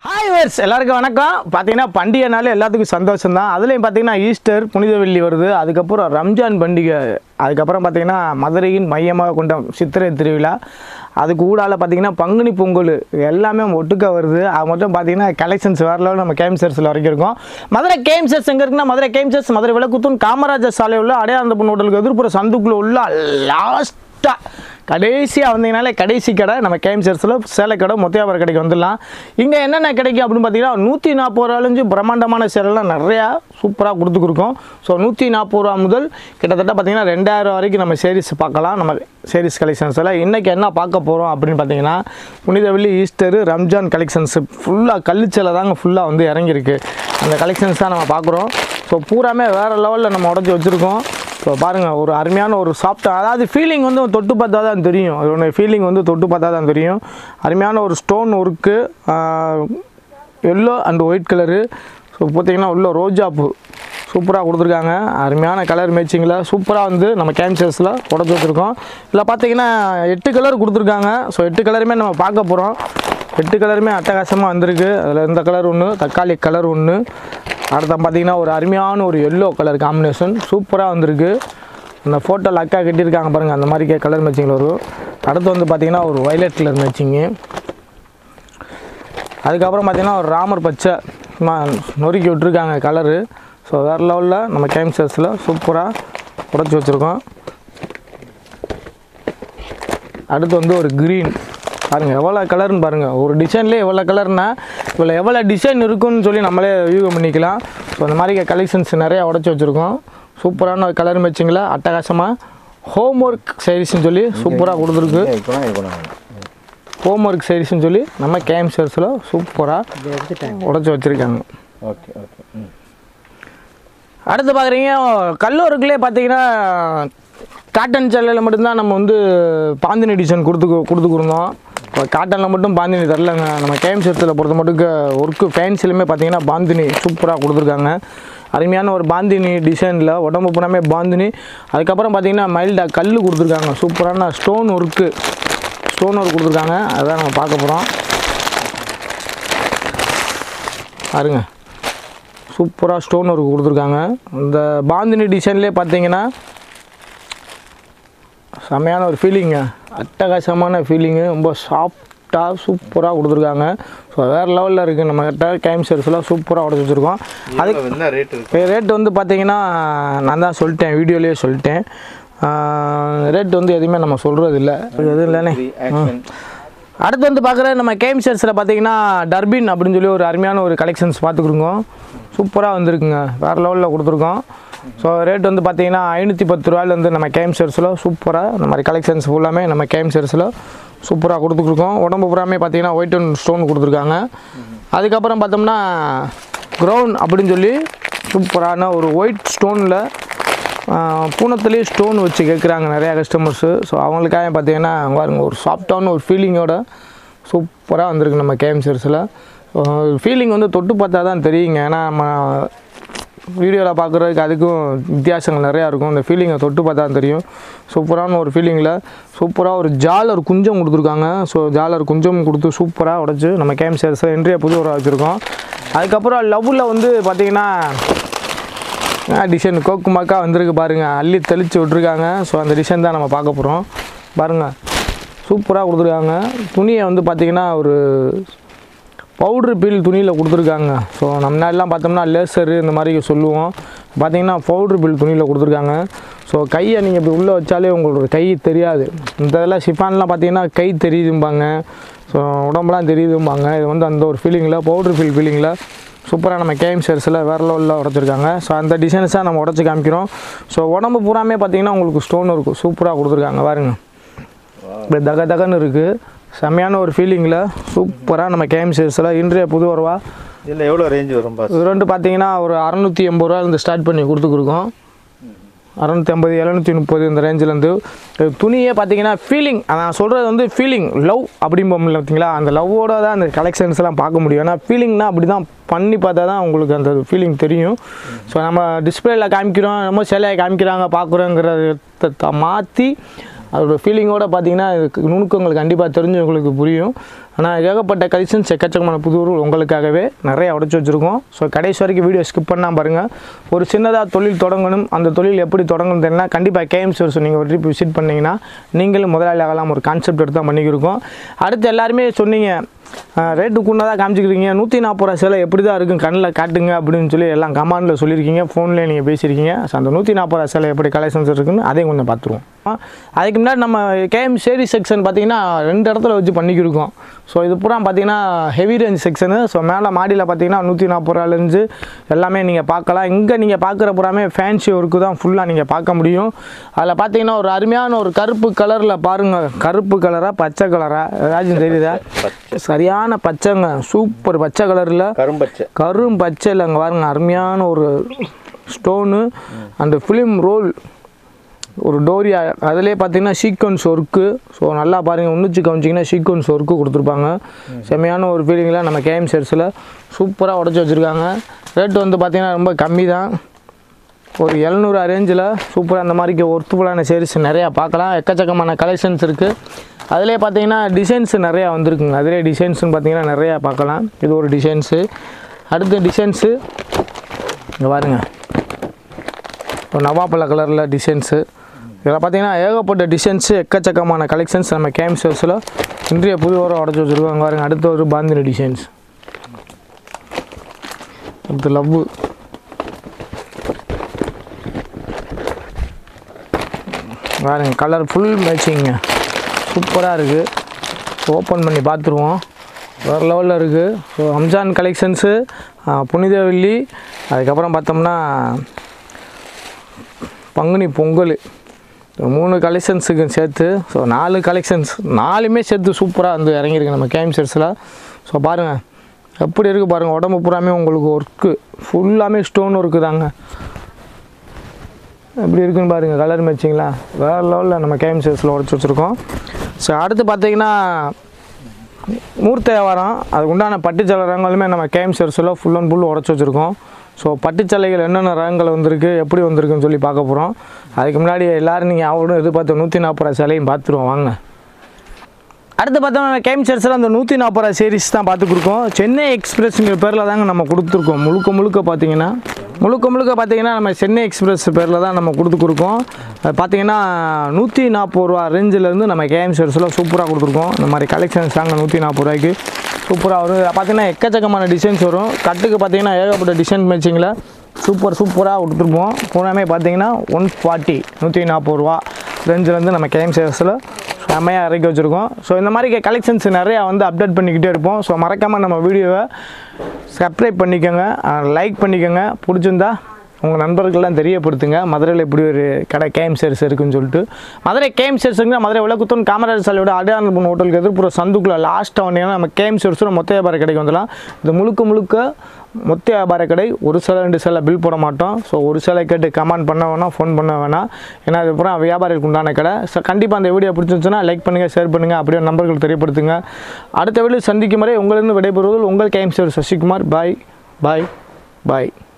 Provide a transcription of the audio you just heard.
hi verse எல்லாருக்கும் வணக்கம் பார்த்தீங்கன்னா பண்டிகைனாலே எல்லாத்துக்கும் சந்தோஷம் தான் அதுலேயும் பார்த்தீங்கன்னா ஈஸ்டர் புனித வெள்ளி வருது அதுக்கப்புறம் ரம்ஜான் பண்டிகை அதுக்கப்புறம் பார்த்தீங்கன்னா மதுரையின் மையமாக கொண்ட சித்திரை திருவிழா அதுக்கு ஊடால பார்த்தீங்கன்னா பங்குனி பொங்கல் இது எல்லாமே ஒட்டுக்க வருது அது மட்டும் பார்த்தீங்கன்னா கலெக்ஷன்ஸ் வேறு லெவல் நம்ம கேம்சர்ஸில் வரைக்கும் இருக்கோம் மதுரை கேம்சர்ஸ் எங்கே இருக்குன்னா மதுரை கேம்சர்ஸ் மதுரை விளக்குத்தூன் காமராஜர் சாலை உள்ள அடையாந்த பொண்ணு ஹோட்டலுக்கு எதிர்ப்புற சந்துக்குள்ள உள்ள லாஸ்ட்டாக கடைசியாக வந்தீங்கனாலே கடைசி கடை நம்ம கேம்சர்ஸில் சேலை கடை முத்தியாபுர கடைக்கு வந்துடலாம் இங்கே என்னென்ன கிடைக்கும் அப்படின்னு பார்த்தீங்கன்னா நூற்றி நாற்பது ரூபாலேருந்து பிரம்மாண்டமான சேலைலாம் நிறையா சூப்பராக கொடுத்துருக்கோம் ஸோ நூற்றி நாற்பது ரூபா முதல் கிட்டத்தட்ட பார்த்தீங்கன்னா ரெண்டாயிரம் வரைக்கும் நம்ம சேரீஸ் பார்க்கலாம் நம்ம சேரீஸ் கலெக்ஷன்ஸில் இன்றைக்கி என்ன பார்க்க போகிறோம் அப்படின்னு பார்த்தீங்கன்னா புனித வெள்ளி ஈஸ்டரு ரம்ஜான் கலெக்ஷன்ஸ் ஃபுல்லாக கல்லுச்சலை தாங்க ஃபுல்லாக வந்து இறங்கியிருக்கு அந்த கலெக்ஷன்ஸ் தான் நம்ம பார்க்குறோம் ஸோ பூராமே வேறு லெவலில் நம்ம உடச்சி வச்சுருக்கோம் ஸோ பாருங்கள் ஒரு அருமையான ஒரு சாஃப்டாக அதாவது ஃபீலிங் வந்து தொட்டு பார்த்தா தான் தெரியும் அதோட ஃபீலிங் வந்து தொட்டு பார்த்தா தான் தெரியும் அருமையான ஒரு stone work yellow and white colour so பார்த்தீங்கன்னா உள்ள ரோஜா பூ சூப்பராக கொடுத்துருக்காங்க அருமையான கலர் மேட்சிங்கில் சூப்பராக வந்து நம்ம கேன்சர்ஸில் உடச்சி வச்சுருக்கோம் இதில் பார்த்தீங்கன்னா எட்டு கலர் கொடுத்துருக்காங்க ஸோ எட்டு கலருமே நம்ம பார்க்க போகிறோம் எட்டு கலருமே அட்டகாசமாக வந்திருக்கு அதில் இந்த கலர் ஒன்று தக்காளி கலர் ஒன்று அடுத்த பார்த்தீங்கன்னா ஒரு அருமையான ஒரு எல்லோ கலர் காம்பினேஷன் சூப்பராக வந்திருக்கு அந்த ஃபோட்டோவில் அக்கா கட்டியிருக்காங்க பாருங்கள் அந்த மாதிரி கலர் மேட்சிங்கில் வரும் அடுத்து வந்து பார்த்தீங்கன்னா ஒரு வயலட் கலர் மேட்சிங்கு அதுக்கப்புறம் பார்த்தீங்கன்னா ஒரு ராமர் பச்சை சும்மா நொறுக்கி விட்டுருக்காங்க கலரு ஸோ வேறு லெவலில் நம்ம கேம்சர்ஸில் சூப்பராக உடச்சி வச்சுருக்கோம் அடுத்து வந்து ஒரு க்ரீன் பாருங்கள் எவ்வளோ கலர்னு பாருங்கள் ஒரு டிசைன்லேயே எவ்வளோ கலர்னா இவ்வளோ எவ்வளோ டிசைன் இருக்குன்னு சொல்லி நம்மளே யூகம் பண்ணிக்கலாம் ஸோ அந்த மாதிரி கலெக்ஷன்ஸ் நிறையா உடச்சி வச்சுருக்கோம் சூப்பரான கலர் மேட்சிங்கில் அட்டகாசமாக ஹோம் ஒர்க் சைடிஸ்னு சொல்லி சூப்பராக கொடுத்துருக்கு இருக்கணும் இருக்கணும் ஹோம் ஒர்க் சைடிஸ்னு சொல்லி நம்ம கேம்சர்ஸில் சூப்பராக உடச்சி வச்சுருக்காங்க ஓகே ஓகே ம் அடுத்து பார்க்குறீங்க கல்லூருக்குள்ளே பார்த்தீங்கன்னா காட்டன் சேலையில் மட்டும்தான் நம்ம வந்து பாந்தினி டிசைன் கொடுத்து கொடுத்துருந்தோம் இப்போ காட்டனில் மட்டும் பாந்தினி தரலங்க நம்ம கேம்சத்தில் பொறுத்த மட்டும் ஒர்க்கு ஃபேன்சிலுமே பார்த்தீங்கன்னா பாந்தினி சூப்பராக கொடுத்துருக்காங்க அருமையான ஒரு பாந்தினி டிசைனில் உடம்பு பூராமே பாந்தினி அதுக்கப்புறம் பார்த்தீங்கன்னா மைல்டாக கல் கொடுத்துருக்காங்க சூப்பரான ஸ்டோன் ஒர்க்கு ஸ்டோன் ஒர்க் கொடுத்துருக்காங்க அதான் நம்ம பார்க்க போகிறோம் பாருங்க சூப்பராக ஸ்டோன் ஒர்க் கொடுத்துருக்காங்க இந்த பாந்தினி டிசைன்லேயே பார்த்தீங்கன்னா செம்மையான ஒரு ஃபீலிங்க அட்டகாசமான ஃபீலிங்கு ரொம்ப சாஃப்டாக சூப்பராக கொடுத்துருக்காங்க ஸோ வேறு லெவலில் இருக்குது நம்ம கிட்ட டைம் சர்ஸ்லாம் சூப்பராக உடச்சி வச்சுருக்கோம் அதுக்கு என்ன ரேட் இருக்கு ரேட் வந்து பார்த்தீங்கன்னா நான் தான் சொல்லிட்டேன் வீடியோலேயே சொல்லிட்டேன் ரேட் வந்து எதுவுமே நம்ம சொல்கிறது இல்லை எதுவும் இல்லைண்ணே ஆக்ஷன் அடுத்து வந்து பார்க்குற நம்ம கேம் ஷர்ட்ஸில் பார்த்தீங்கன்னா டர்பின் அப்படின்னு சொல்லி ஒரு அருமையான ஒரு கலெக்ஷன்ஸ் பார்த்துக்குறோங்க சூப்பராக வந்திருக்குங்க வேறு லெவலில் கொடுத்துருக்கோம் ஸோ ரேட் வந்து பார்த்தீங்கன்னா ஐநூற்றி பத்து ரூபாயிலேருந்து நம்ம கேம் ஷர்ட்ஸில் சூப்பராக இந்த மாதிரி கலெக்ஷன்ஸ் ஃபுல்லாமே நம்ம கேம் ஷர்ட்ஸில் சூப்பராக கொடுத்துருக்கோம் உடம்பு பூராமே பார்த்தீங்கன்னா ஒயிட் அண்ட் ஸ்டோன் கொடுத்துருக்காங்க அதுக்கப்புறம் பார்த்தோம்னா க்ரௌன் அப்படின்னு சொல்லி சூப்பரான ஒரு ஒயிட் ஸ்டோனில் பூனத்துலேயே ஸ்டோன் வச்சு கேட்குறாங்க நிறையா கஸ்டமர்ஸு ஸோ அவங்களுக்காக பார்த்தீங்கன்னா பாருங்க ஒரு சாஃப்டான ஒரு ஃபீலிங்கோட சூப்பராக வந்திருக்கு நம்ம கேம்சர்ஸில் ஃபீலிங் வந்து தொட்டு பார்த்தா தான் தெரியுங்க ஏன்னா நம்ம வீடியோவில் பார்க்குறதுக்கு அதுக்கும் வித்தியாசங்கள் நிறையா இருக்கும் அந்த ஃபீலிங்கை தொட்டு பார்த்தா தான் தெரியும் சூப்பரான ஒரு ஃபீலிங்கில் சூப்பராக ஒரு ஜாலர் குஞ்சம் கொடுத்துருக்காங்க ஸோ ஜாலர் குஞ்சம் கொடுத்து சூப்பராக உடச்சி நம்ம கேம்சர்ஸை இன்றைய புது உரம் வச்சுருக்கோம் அதுக்கப்புறம் லவ்வில் வந்து பார்த்திங்கன்னா டிசைன் கோக்குமாக்கா வந்திருக்கு பாருங்கள் அள்ளி தெளித்து விட்ருக்காங்க ஸோ அந்த டிசைன் தான் நம்ம பார்க்க போகிறோம் பாருங்கள் சூப்பராக கொடுத்துருக்காங்க துணியை வந்து பார்த்திங்கன்னா ஒரு பவுட்ரு பீல் துணியில் கொடுத்துருக்காங்க ஸோ நம்ம முன்னாடிலாம் பார்த்தோம்னா லேசரு இந்த மாதிரி சொல்லுவோம் பார்த்தீங்கன்னா பவுட்ரு பீல் துணியில் கொடுத்துருக்காங்க ஸோ கையை நீங்கள் இப்படி உள்ளே வச்சாலே உங்களுக்கு கை தெரியாது இந்த இதெல்லாம் ஷிஃபான்லாம் பார்த்தீங்கன்னா கை தெரியுதும்பாங்க ஸோ உடம்புலாம் தெரியுதும்பாங்க இது வந்து அந்த ஒரு ஃபீலிங்கில் பவுட்ரு ஃபீல் ஃபீலிங்கில் சூப்பராக நம்ம கேம் ஷேர்ஸில் வேறு லெவலில் உடச்சிருக்காங்க ஸோ அந்த டிசைன்ஸாக நம்ம உடச்சி காமிக்கிறோம் ஸோ உடம்பு பூராமே பார்த்தீங்கன்னா உங்களுக்கு ஸ்டோன் இருக்கும் சூப்பராக கொடுத்துருக்காங்க பாருங்க இப்படி தக தகன்னு இருக்குது செம்மையான ஒரு ஃபீலிங்கில் சூப்பராக நம்ம கேம் ஷேர்ஸில் இன்றைய புது வரவா இதில் எவ்வளோ ரேஞ்ச் வரும் பாஸ் இது ரெண்டு பார்த்தீங்கன்னா ஒரு அறநூற்றி எண்பது ரூபாயிலேருந்து ஸ்டார்ட் பண்ணி கொடுத்துருக்கோம் அறநூற்றி ஐம்பது எழுநூற்றி முப்பது இந்த ரேஞ்சிலேருந்து துணியே பார்த்தீங்கன்னா ஃபீலிங் நான் சொல்கிறது வந்து ஃபீலிங் லவ் அப்படிம்போம்ல பார்த்தீங்களா அந்த லவ்வோட தான் அந்த கலெக்ஷன்ஸ் எல்லாம் பார்க்க முடியும் ஏன்னா ஃபீலிங்னா அப்படி தான் பண்ணி பார்த்தா தான் உங்களுக்கு அந்த ஃபீலிங் தெரியும் ஸோ நம்ம டிஸ்பிளேல காமிக்கிறோம் நம்ம சிலையை காமிக்கிறாங்க பார்க்குறோங்கிறத மாற்றி அதோட ஃபீலிங்கோட பார்த்தீங்கன்னா இதுக்கு நுணுக்கங்கள் கண்டிப்பாக தெரிஞ்சவங்களுக்கு புரியும் ஆனால் ஏகப்பட்ட கலெக்ஷன்ஸ் எக்கச்சக்கமான புது பொருள் உங்களுக்காகவே நிறைய உடச்சி வச்சுருக்கோம் ஸோ கடைசி வரைக்கும் வீடியோ ஸ்கிப் பண்ணால் பாருங்கள் ஒரு சின்னதாக தொழில் தொடங்கணும் அந்த தொழில் எப்படி தொடங்கணும் தெரியல கண்டிப்பாக கேஎம் சோர்ஸ் நீங்கள் ஒரு ட்ரிப் விசிட் பண்ணிங்கன்னா நீங்களும் முதலாளி ஆகலாம் ஒரு கான்செப்ட் எடுத்து தான் பண்ணிக்கிருக்கோம் அடுத்து எல்லாருமே சொன்னீங்க ரேட்டு கூடதாக காமிச்சிக்கிறீங்க நூற்றி நாற்பது ரூபா சிலை எப்படி தான் இருக்கும் கண்ணில் காட்டுங்க அப்படின்னு சொல்லி எல்லாம் கமாண்டில் சொல்லியிருக்கீங்க ஃபோன்லேயே நீங்கள் பேசியிருக்கீங்க ஸோ அந்த நூற்றி நாற்பது ரூபா சிலை எப்படி கலெக்ஷன்ஸ் இருக்குன்னு அதையும் கொஞ்சம் பார்த்துருவோம் அதுக்கு முன்னாடி நம்ம கேஎம் சேரி செக்ஷன் பார்த்தீங்கன்னா ரெண்டு இடத்துல வச்சு பண்ணிக்கிருக்கோம் ஸோ இது பூரா பார்த்தீங்கன்னா ஹெவி ரேஞ்ச் செக்ஷனு ஸோ மேலே மாடியில் பார்த்தீங்கன்னா நூற்றி நாற்பது ரூபாலேருந்து எல்லாமே நீங்கள் பார்க்கலாம் இங்கே நீங்கள் பார்க்குற பூராமே ஃபேன்சி ஒர்க்கு தான் ஃபுல்லாக நீங்கள் பார்க்க முடியும் அதில் பார்த்தீங்கன்னா ஒரு அருமையான ஒரு கருப்பு கலரில் பாருங்கள் கருப்பு கலராக பச்சை கலரா ஏதாச்சும் தெரியுதா சரியான பச்சைங்க சூப்பர் பச்சை கலரில் கரும்பச்சை கரும் பச்சையில் அங்கே பாருங்க அருமையான ஒரு ஸ்டோனு அந்த ஃபிலிம் ரோல் ஒரு டோரியா அதிலே பார்த்தீங்கன்னா சீக்வன்ஸ் ஒர்க்கு ஸோ நல்லா பாருங்கள் உன்னிச்சு கவனிச்சிங்கன்னா சீக்வன்ஸ் ஒர்க்கு கொடுத்துருப்பாங்க செம்மையான ஒரு ஃபீலிங்கில் நம்ம கேஎம் சேர்ஸில் சூப்பராக உடச்சி வச்சுருக்காங்க ரேட் வந்து பார்த்திங்கன்னா ரொம்ப கம்மி தான் ஒரு எழுநூறு ரேஞ்சில் சூப்பராக அந்த மாதிரிக்கு ஒர்த்துஃபுல்லான சேரீஸ் நிறையா பார்க்கலாம் எக்கச்சக்கமான கலெக்ஷன்ஸ் இருக்குது அதிலே பார்த்தீங்கன்னா டிசைன்ஸ் நிறையா வந்திருக்குங்க அதிலே டிசைன்ஸ்னு பார்த்தீங்கன்னா நிறையா பார்க்கலாம் இது ஒரு டிசைன்ஸு அடுத்த டிசைன்ஸு இங்கே பாருங்க ஒரு நவாப்பழ கலரில் டிசைன்ஸு இதில் பார்த்தீங்கன்னா ஏகப்பட்ட டிசைன்ஸு எக்கச்சக்கமான கலெக்ஷன்ஸ் நம்ம கேம் ஷோஸில் இன்றைய புது வாரம் உடச்சி வச்சுருக்கோம் பாருங்க அடுத்த ஒரு பாந்தினி டிசைன்ஸ் அடுத்து லவ்வு பாருங்க கலர் ஃபுல் மேட்சிங்க சூப்பராக இருக்குது ஓப்பன் பண்ணி பார்த்துருவோம் வேறு லெவலில் இருக்குது ஸோ ரம்ஜான் கலெக்ஷன்ஸு புனித வெள்ளி அதுக்கப்புறம் பார்த்தோம்னா பங்குனி பொங்கல் இந்த மூணு கலெக்ஷன்ஸுக்கு சேர்த்து ஸோ நாலு கலெக்ஷன்ஸ் நாலுமே சேர்த்து சூப்பராக வந்து இறங்கியிருக்கு நம்ம கேம் செட்ஸில் ஸோ பாருங்கள் எப்படி இருக்குது பாருங்கள் உடம்பு பூராமே உங்களுக்கு ஒர்க்கு ஃபுல்லாமே ஸ்டோன் ஒர்க்கு தாங்க எப்படி இருக்குன்னு பாருங்கள் கலர் மேட்சிங்களா வேறு லெவலில் நம்ம கேம் சேல்ஸில் உடச்சி வச்சுருக்கோம் ஸோ அடுத்து பார்த்தீங்கன்னா மூர்த்த வியாபாரம் அதுக்கு உண்டான பட்டுச்சலை ரகங்களுமே நம்ம கேம் சேல்ஸில் ஃபுல் அண்ட் ஃபுல் உடச்சி வச்சுருக்கோம் ஸோ பட்டுச்சலைகள் என்னென்ன ரகங்கள் வந்திருக்கு எப்படி வந்திருக்குன்னு சொல்லி பார்க்க போகிறோம் அதுக்கு முன்னாடி எல்லோரும் நீங்கள் அவடும் எதிர்பார்த்த நூற்றி நாற்பது ரூபா சிலையும் பார்த்துருவோம் வாங்க அடுத்து பார்த்தோம்னா கேம் சர்ச்சில் அந்த நூற்றி நாற்பது ரூபா சீரிஸ் தான் பார்த்து கொடுக்கோம் சென்னை எக்ஸ்பிரஸ்ங்கிற பேரில் தாங்க நம்ம கொடுத்துருக்கோம் முழுக்க முழுக்க பார்த்தீங்கன்னா முழுக்க முழுக்க பார்த்தீங்கன்னா நம்ம சென்னை எக்ஸ்பிரஸ் பேரில் தான் நம்ம கொடுத்து கொடுக்கோம் அது பார்த்தீங்கன்னா நூற்றி நாற்பது ரூபா ரேஞ்சிலேருந்து நம்ம கேஎம் சர்ச்சில் சூப்பராக கொடுத்துருக்கோம் இந்த மாதிரி கலெக்ஷன்ஸ் தாங்க நூற்றி நாற்பது ரூபாய்க்கு சூப்பராக வரும் இதில் பார்த்தீங்கன்னா எக்கச்சக்கமான டிசைன்ஸ் வரும் கட்டுக்கு பார்த்தீங்கன்னா ஏகப்பட்ட டிசைன் மேட்சிங்கில் சூப்பர் சூப்பராக கொடுத்துருப்போம் பூராமே பார்த்தீங்கன்னா ஒன் ஃபார்ட்டி நூற்றி நாற்பது ரூபா ரேஞ்சிலேருந்து நம்ம கேஎம் சேர்ஸில் செம்மையாக இறக்கி வச்சுருக்கோம் ஸோ இந்த மாதிரி கலெக்ஷன்ஸ் நிறையா வந்து அப்டேட் பண்ணிக்கிட்டே இருப்போம் ஸோ மறக்காமல் நம்ம வீடியோவை சப்ஸ்கிரைப் பண்ணிக்கோங்க லைக் பண்ணிக்கோங்க பிடிச்சிருந்தா உங்கள் நண்பர்கள்லாம் தெரியப்படுத்துங்க மதுரையில் இப்படி ஒரு கடை கேம் சேர்ஸ் இருக்குன்னு சொல்லிட்டு மதுரை கேம் சேர்ஸுங்க மதுரை விளக்குத்தூன் காமராஜர் சாலையோட அடையாளம் ஹோட்டலுக்கு எதிர்ப்புற சந்துக்குள்ள லாஸ்ட்டாக வந்தீங்கன்னா நம்ம கேம் சேர்ஸும் மொத்த வியாபார கடைக்கு வந்துடலாம் இது முழுக்க முழுக்க மொத்த வியாபார கடை ஒரு சில ரெண்டு சில பில் போட மாட்டோம் ஸோ ஒரு சில கேட்டு கமெண்ட் பண்ண வேணாம் ஃபோன் பண்ண வேணாம் ஏன்னா அது பூரா வியாபாரிக்கு உண்டான கடை ஸோ கண்டிப்பாக அந்த வீடியோ பிடிச்சிருந்துச்சுன்னா லைக் பண்ணுங்கள் ஷேர் பண்ணுங்கள் அப்படியே நம்பர்கள் தெரியப்படுத்துங்க அடுத்த வீடியோ சந்திக்கும் வரை உங்களிருந்து விடைபெறுவதில் உங்கள் கேம் சேர் சசிகுமார் பாய் பாய் பாய்